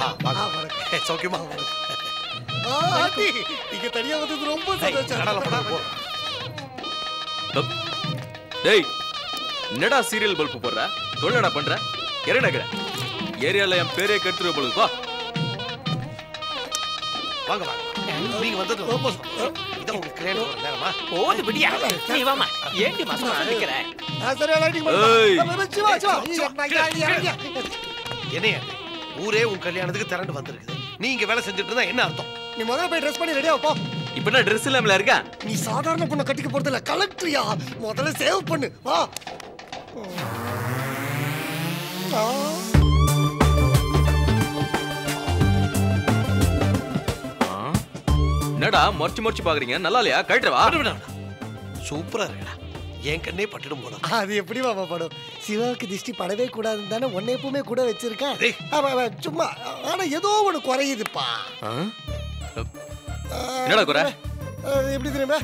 ஆ, வாங்க. ஆ, வணக்கம். சௌக்கியமா ஆ, ஆண்டி நீங்க தனியா வந்தது ரொம்ப டேய், கடலை போடா, போ. சந்தோஷம் டேய் என்னடா சீரியல் பல்ப் போடுற தொழிலடா பண்ற இறங்கடா ஏரியால என் பேரே கெடுத்துருவ பொழுது வா வாங்க வாங்க நீங்க வந்தது ரொம்ப சந்தோஷம். இதான் உங்களுக்கு கல்யாணம் வர நேரமா போது விடியா நீ வாமா ஏண்டி மாசமா இருக்கிற ஆ, சரியா லைட்டிங் ஏய். பண்ணுங்க சிவா சிவா இறங்கியா, இறங்கியா. என்னையா இது? ஊரே உன் கல்யாணத்துக்கு திரண்டு வந்திருக்குது நீ இங்க வேலை செஞ்சுட்டு இருந்தா என்ன அர்த்தம் நீ முதல்ல போய் ட்ரெஸ் பண்ணி ரெடியா போ இப்ப என்ன ட்ரெஸ் இல்லாமல இருக்க நீ சாதாரண பொண்ணை கட்டிக்க போறது இல்ல கலெக்டரியா முதல்ல சேவ் பண்ணு வா ஆ. ஆ? என்னடா மொறச்சு மொறச்சு பாக்குறீங்க நல்லா இல்லையா கழட்டுறவா விடு, விடு, விடு. சூப்பரா இருக்கடா என் கண்ணே பட்டுடும் போல அது எப்படி மாமா படம் சிவாவுக்கு திஷ்டி படவே கூடாதுன்னு தானே உன்னை எப்பவுமே கூட வச்சிருக்கேன் டேய். ஆமா, ஆமா, சும்மா ஆனா ஏதோ ஒண்ணு குறையுதுப்பா ஆ? ஆ, என்னடா குறை? ஆ, எப்படி தெரியுமா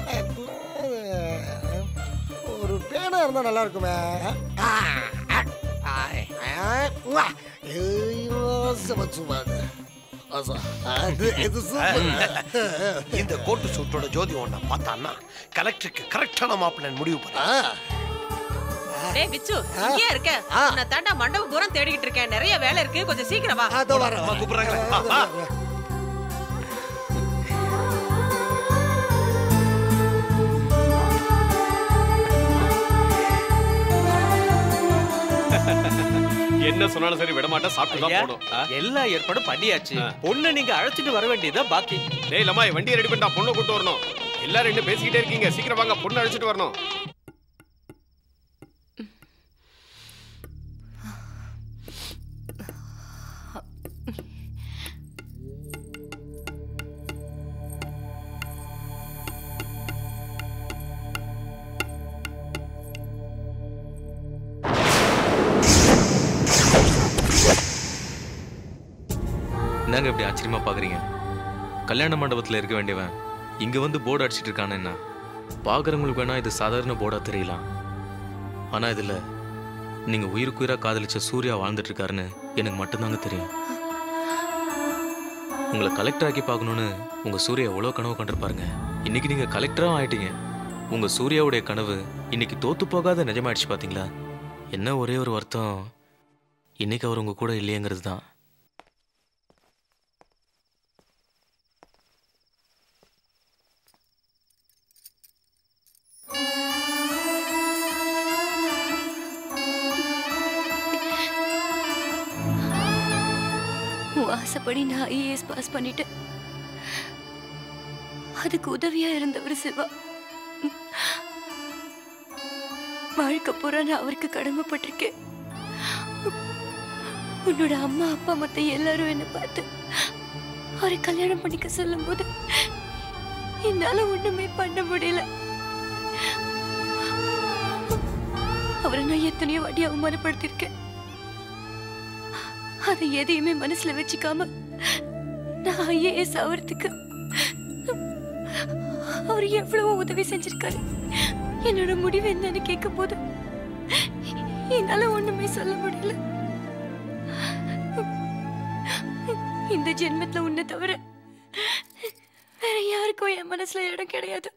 ஒரு பேனா இருந்தா நல்லா இருக்குமே ஆ, ஆ, ஆ, ஆ, உவா. ஐயோ, சும்மா, சும்மா. ஆசா. அது இது சூப்பர். இந்த கோட்டு சூட்டோட ஜோதி ஒன்ன பார்த்தான்னா கலெக்டருக்கு கரெக்டான மாப்பிள்ளை முடிவு பண்ண ஆ, டேய் பிச்சு இங்கே இருக்க ஆ. நான் தாண்டா மண்டபம் பூரா தேடிக்கிட்டு இருக்கேன் நிறைய வேலை இருக்கு கொஞ்சம் சீக்கிரம் வா அதோ வரேன். அம்மா கூப்பிடுறாங்களே. ஆ, ஆ. என்ன சொன்னாலும் சரி விட மாட்டேன் சாப்பிட்டு தான் ஐயா, போடும் ஆ? எல்லா ஏற்பாடும் பண்ணியாச்சு ஆ. பொண்ணு நீங்க அழைச்சிட்டு வர வேண்டியதா பாக்கி டேய் லம்மாய் வண்டியை ரெடி பண்ணிட்டா பொண்ணை கூட்டு வரணும் எல்லாரும் என்ன பேசிக்கிட்டே இருக்கீங்க சீக்கிரம் வாங்க பொண்ணை அழைச்சிட்டு வரணும் என்னங்க இப்படி ஆச்சரியமா பாக்குறீங்க கல்யாண மண்டபத்துல இருக்க வேண்டியவன் இங்க வந்து போர்டு அடிச்சிட்டு இருக்கானே என்ன பாக்குறவங்களுக்கு வேணா இது சாதாரண போர்டா தெரியலாம் ஆனா இதுல நீங்க உயிருக்கு உயிரா காதலிச்ச சூர்யா வாழ்ந்துட்டு இருக்காருன்னு எனக்கு மட்டும்தாங்க தெரியும் உங்களை கலெக்டர் ஆக்கி பார்க்கணும்னு உங்க சூர்யா எவ்வளவு கனவு கண்டிருப்பாருங்க இன்னைக்கு நீங்க கலெக்டரா ஆயிட்டீங்க உங்க சூர்யாவுடைய கனவு இன்னைக்கு தோத்து போகாத நிஜமாயிடுச்சு பாத்தீங்களா என்ன ஒரே ஒரு வருத்தம் இன்னைக்கு அவர் உங்க கூட இல்லையங்கிறது தான் உன் ஆசைப்படி நான் ஐஏஎஸ் பாஸ் பண்ணிட்டேன் அதுக்கு உதவியா இருந்தவர் சிவா வாழ்க்கை பூரா நான் அவருக்கு கடமைப்பட்டிருக்கேன் உன்னோட அம்மா அப்பா மத்த எல்லாரும் என்ன பார்த்து அவரை கல்யாணம் பண்ணிக்க சொல்லும்போது என்னால ஒண்ணுமே பண்ண முடியல அவரை நான் எத்தனையோ வாட்டி அவமானப்படுத்தியிருக்கேன் அதை எதையுமே மனசுல வச்சுக்காம நான் ஐஏஎஸ் ஆவறதுக்கு அவர் எவ்வளவோ உதவி செஞ்சிருக்காரு என்னோட முடிவு என்னன்னு கேட்கும் போது என்னால ஒண்ணுமே சொல்ல முடியல இந்த ஜென்மத்துல உன்னை தவிர வேற யாருக்கும் என் மனசுல இடம் கிடையாது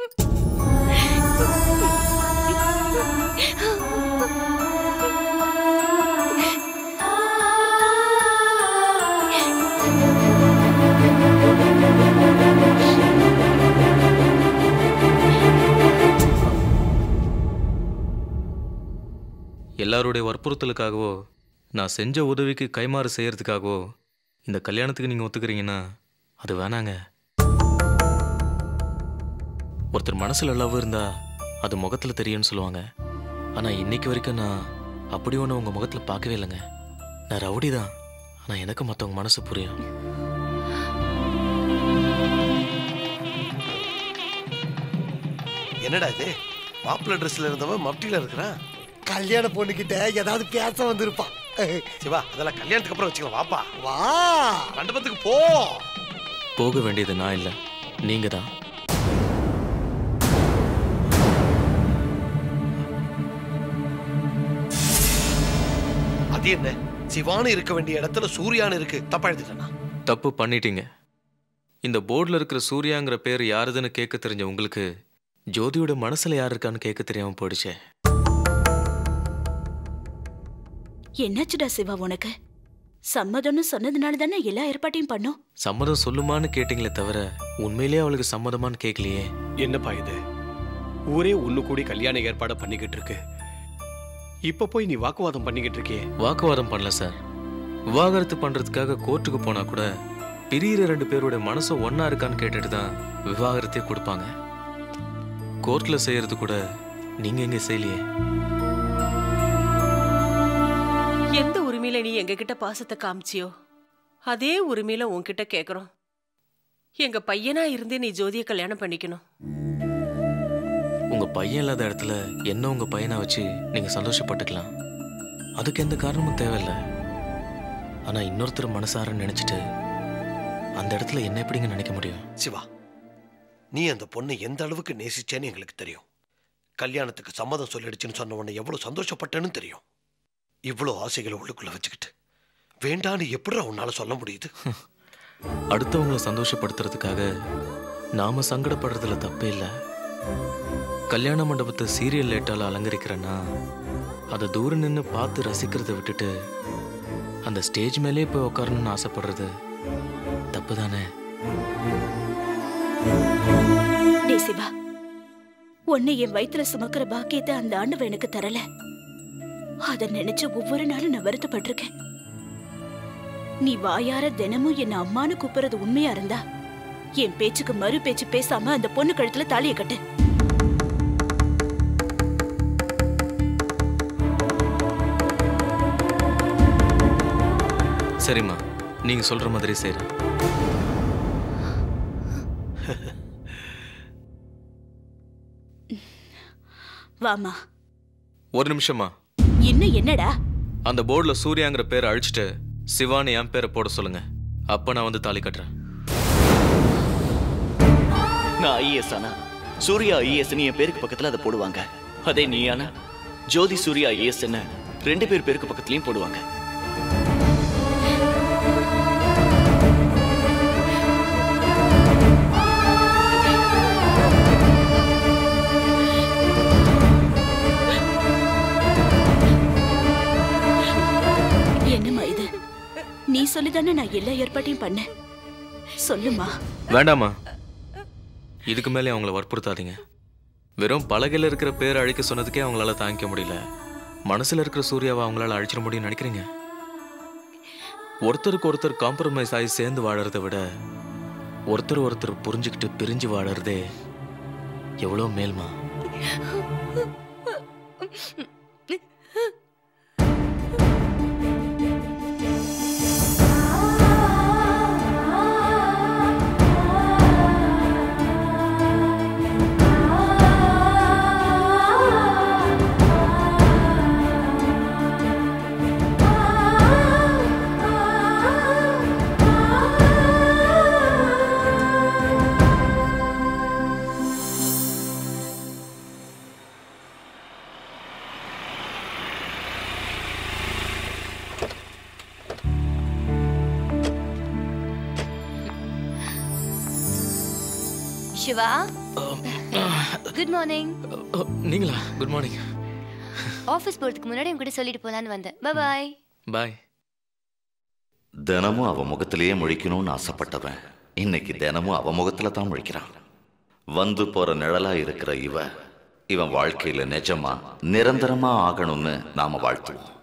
எல்லாருடைய வற்புறுத்தலுக்காகவோ நான் செஞ்ச உதவிக்கு கைமாறு செய்யறதுக்காகவோ இந்த கல்யாணத்துக்கு நீங்கள் ஒத்துக்கிறீங்கன்னா அது வேணாங்க ஒருத்தர் மனசில் லவ் இருந்தா அது முகத்தில் தெரியும்னு சொல்லுவாங்க ஆனால் இன்னைக்கு வரைக்கும் நான் அப்படி ஒன்று உங்கள் முகத்தில் பார்க்கவே இல்லைங்க நான் ரவுடி தான் ஆனால் எனக்கு மற்றவங்க மனசு புரியும் என்னடா இது மாப்பிள்ளை ட்ரெஸ்ல இருந்தவன் மப்டியில இருக்கிறான் கல்யாண பொண்ணுகிட்ட ஏதாவது பேச வந்திருப்பான் சிவா அதெல்லாம் கல்யாணத்துக்கு அப்புறம் வச்சுக்கலாம் வாப்பா வா மண்டபத்துக்கு போ போக வேண்டியது நான் இல்லை நீங்கள் தான் அது என்ன சிவான்னு இருக்க வேண்டிய இடத்துல சூர்யான்னு இருக்கு தப்பா எழுதிட்டேனா தப்பு பண்ணிட்டீங்க இந்த போர்டில் இருக்கிற சூர்யாங்கிற பேர் யாருதுன்னு கேட்க தெரிஞ்ச உங்களுக்கு ஜோதியோட மனசுல யார் இருக்கான்னு கேட்க தெரியாம போயிடுச்சே என்னாச்சுடா சிவா உனக்கு சம்மதம்னு சொன்னதுனால தானே எல்லா ஏற்பாட்டையும் பண்ணோம் சம்மதம் சொல்லுமான்னு கேட்டீங்களே தவிர உண்மையிலேயே அவளுக்கு சம்மதமான்னு கேட்கலையே என்னப்பா இது ஊரே ஒண்ணு கூடி கல்யாண ஏற்பாடு பண்ணிக்கிட்டு இருக்கு இப்ப போய் நீ வாக்குவாதம் பண்ணிக்கிட்டு இருக்கியே வாக்குவாதம் பண்ணல சார் விவாகரத்து பண்றதுக்காக கோர்ட்டுக்கு போனா கூட பிரியிற ரெண்டு பேரோட மனசு ஒண்ணா இருக்கான்னு கேட்டுட்டு தான் விவாகரத்தே கொடுப்பாங்க கோர்ட்ல செய்யறது கூட நீங்க எங்க செய்யலையே எந்த உரிமையில நீ எங்க கிட்ட பாசத்தை காமிச்சியோ அதே உரிமையில உன்கிட்ட கேக்குறோம் எங்க பையனா இருந்தே நீ ஜோதிய கல்யாணம் பண்ணிக்கணும் உங்க பையன் இல்லாத இடத்துல என்ன உங்க பையனை வச்சு நீங்க சந்தோஷப்பட்டுக்கலாம் அதுக்கு எந்த காரணமும் தேவையில்ல ஆனா இன்னொருத்தர் மனசார நினைச்சிட்டு அந்த இடத்துல என்ன எப்படிங்க நினைக்க முடியும் சிவா நீ அந்த பொண்ணை எந்த அளவுக்கு நேசிச்சேன்னு எங்களுக்கு தெரியும் கல்யாணத்துக்கு சம்மதம் சொல்லிடுச்சுன்னு சொன்ன உடனே எவ்வளவு சந்தோஷப்பட்டேன்னு தெரியும் இவ்வளோ ஆசைகளை உள்ளுக்குள்ள வச்சுக்கிட்டு வேண்டான்னு எப்படி உன்னால சொல்ல முடியுது அடுத்தவங்களை சந்தோஷப்படுத்துறதுக்காக நாம சங்கடப்படுறதுல தப்பே இல்லை கல்யாண மண்டபத்தை சீரியல் லேட்டால அலங்கரிக்கிறேன்னா அதை தூரம் நின்று பார்த்து ரசிக்கிறதை விட்டுட்டு அந்த ஸ்டேஜ் மேலே போய் உட்காரணும்னு ஆசைப்படுறது தப்பு தானே டே சிவா உன்னை என் வயித்துல சுமக்கிற பாக்கியத்தை அந்த ஆண்டவன் எனக்கு தரல அத நினைச்சு ஒவ்வொரு நாளும் நான் வருத்தப்பட்டிருக்கேன் நீ வாயார தினமும் என்ன அம்மானு கூப்பிடுறது உண்மையா இருந்தா என் பேச்சுக்கு மறு பேச்சு பேசாம அந்த பொண்ணு கழுத்துல தாலியை கட்டு சரிம்மா நீங்க சொல்ற மாதிரி செய்றேன் வாமா ஒரு நிமிஷமா இன்னும் என்னடா அந்த போர்டில் சூர்யாங்கிற பேரை அழிச்சிட்டு சிவான்னு என் பேரை போட சொல்லுங்க அப்ப நான் வந்து தாலி கட்டுறேன் நான் ஐஏஎஸ் ஆனா சூர்யா ஐஏஎஸ் என் பேருக்கு பக்கத்துல அதை போடுவாங்க அதே நீ ஆனா ஜோதி சூர்யா ஐஏஎஸ் ரெண்டு பேர் பேருக்கு பக்கத்துலயும் போடுவாங்க என்னம்மா இது நீ சொல்லிதானே நான் எல்லா ஏற்பாட்டையும் பண்ணேன் சொல்லுமா வேண்டாமா இதுக்கு மேலே அவங்கள வற்புறுத்தாதீங்க வெறும் பலகையில் இருக்கிற பேர் அழிக்க சொன்னதுக்கே அவங்களால தாங்கிக்க முடியல மனசுல இருக்கிற சூர்யாவை அவங்களால அழிச்சிட முடியும்னு நினைக்கிறீங்க ஒருத்தருக்கு ஒருத்தர் காம்ப்ரமைஸ் ஆகி சேர்ந்து வாழறதை விட ஒருத்தர் ஒருத்தர் புரிஞ்சுக்கிட்டு பிரிஞ்சு வாழறதே எவ்வளோ மேல்மா சிவா குட் மார்னிங் ஓ, நீங்களா குட் மார்னிங் ஆஃபீஸ் போறதுக்கு முன்னாடி உங்ககிட்ட சொல்லிட்டு போலான்னு வந்தேன் பாய் பாய் தினமும் அவ முகத்திலேயே முழிக்கணும்னு ஆசைப்பட்டவன் இன்னைக்கு தினமும் அவ முகத்துல தான் முழிக்கிறான் வந்து போற நிழலா இருக்கிற இவ இவன் வாழ்க்கையில நிஜமா நிரந்தரமா ஆகணும்னு நாம வாழ்த்துவோம்